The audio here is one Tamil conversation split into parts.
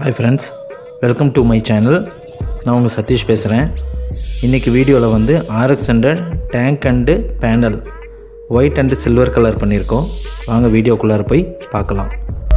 hi friends welcome to my channel நான் உங்கள் சதீஷ் பேசுகிறேன் இன்றைக்கி வீடியோவில் வந்து RX hundred tank and panel white and silver colour பண்ணியிருக்கோம் வாங்க வீடியோக்குள்ளார போய் பார்க்கலாம்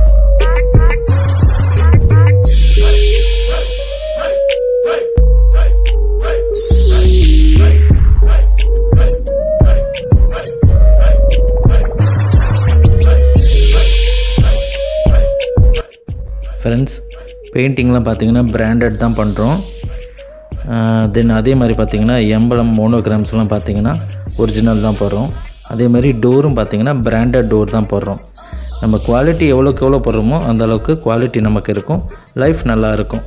ஃப்ரெண்ட்ஸ் பெயிண்டிங்லாம் பார்த்தீங்கன்னா பிராண்டட் தான் பண்ணுறோம் தென் அதே மாதிரி பார்த்தீங்கன்னா எம்பளம் மோனோகிராம்ஸ்லாம் பார்த்தீங்கன்னா ஒரிஜினல் தான் போடுறோம் அதே மாதிரி டோரும் பார்த்தீங்கன்னா பிராண்டட் டோர் தான் போடுறோம் நம்ம குவாலிட்டி எவ்வளோக்கு எவ்வளோ போடுறோமோ அந்த அளவுக்கு குவாலிட்டி நமக்கு இருக்கும் லைஃப் நல்லா இருக்கும்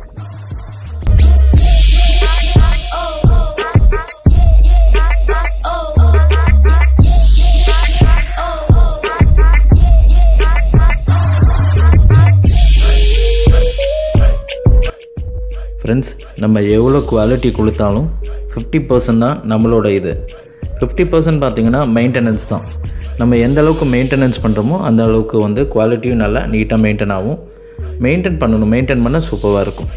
ஃப்ரெண்ட்ஸ் நம்ம எவ்வளோ குவாலிட்டி கொடுத்தாலும் ஃபிஃப்டி பர்சன்ட் தான் நம்மளோட இது ஃபிஃப்டி பர்சன்ட் பார்த்தீங்கன்னா மெயின்டெனன்ஸ் தான் நம்ம எந்த அளவுக்கு மெயின்டெனன்ஸ் பண்ணுறோமோ அந்த அளவுக்கு வந்து குவாலிட்டியும் நல்லா நீட்டாக மெயின்டைன் ஆகும் மெயின்டைன் பண்ணணும் மெயின்டைன் பண்ண சூப்பராக இருக்கும்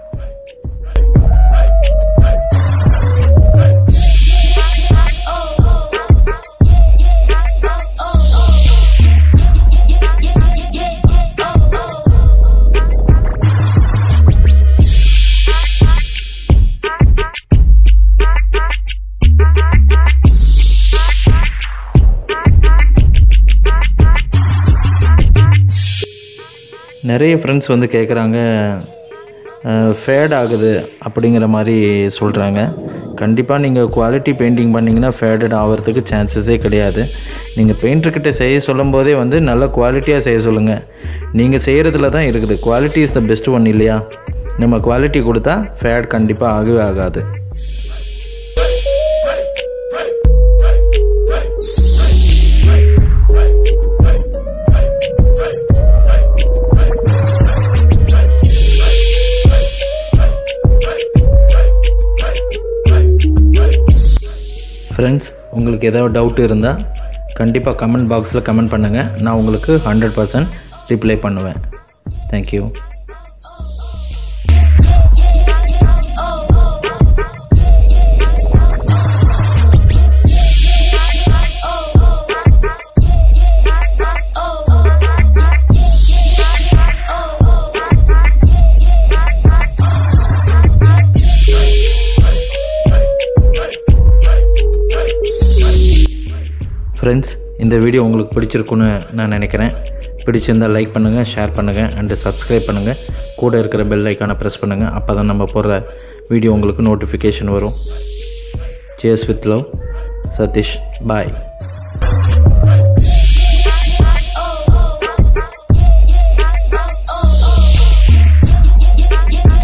நிறைய ஃப்ரெண்ட்ஸ் வந்து கேட்குறாங்க ஃபேட் ஆகுது அப்படிங்கிற மாதிரி சொல்கிறாங்க கண்டிப்பாக நீங்கள் குவாலிட்டி பெயிண்டிங் பண்ணிங்கன்னா ஃபேடட் ஆகிறதுக்கு சான்சஸே கிடையாது நீங்கள் பெயிண்டர்கிட்ட செய்ய சொல்லும் போதே வந்து நல்ல குவாலிட்டியாக செய்ய சொல்லுங்கள் நீங்கள் செய்கிறதுல தான் இருக்குது quality is the best one இல்லையா நம்ம குவாலிட்டி கொடுத்தா ஃபேட் கண்டிப்பாக ஆகவே ஆகாது ஃப்ரெண்ட்ஸ் உங்களுக்கு ஏதாவது டவுட் இருந்தால் கண்டிப்பாக கமெண்ட் பாக்ஸில் கமெண்ட் பண்ணுங்கள் நான் உங்களுக்கு ஹண்ட்ரட் பர்சன்ட் ரிப்ளை பண்ணுவேன் தேங்க்யூ ஃப்ரெண்ட்ஸ் இந்த வீடியோ உங்களுக்கு பிடிச்சிருக்குன்னு நான் நினைக்கிறேன் பிடிச்சிருந்தால் லைக் பண்ணுங்கள் ஷேர் பண்ணுங்கள் அண்டு சப்ஸ்கிரைப் பண்ணுங்கள் கூட இருக்கிற பெல் ஐக்கானை ப்ரெஸ் பண்ணுங்கள் அப்போ தான் நம்ம போடுற வீடியோ உங்களுக்கு நோட்டிஃபிகேஷன் வரும் சேஸ் வித் லவ் சதீஷ் பாய்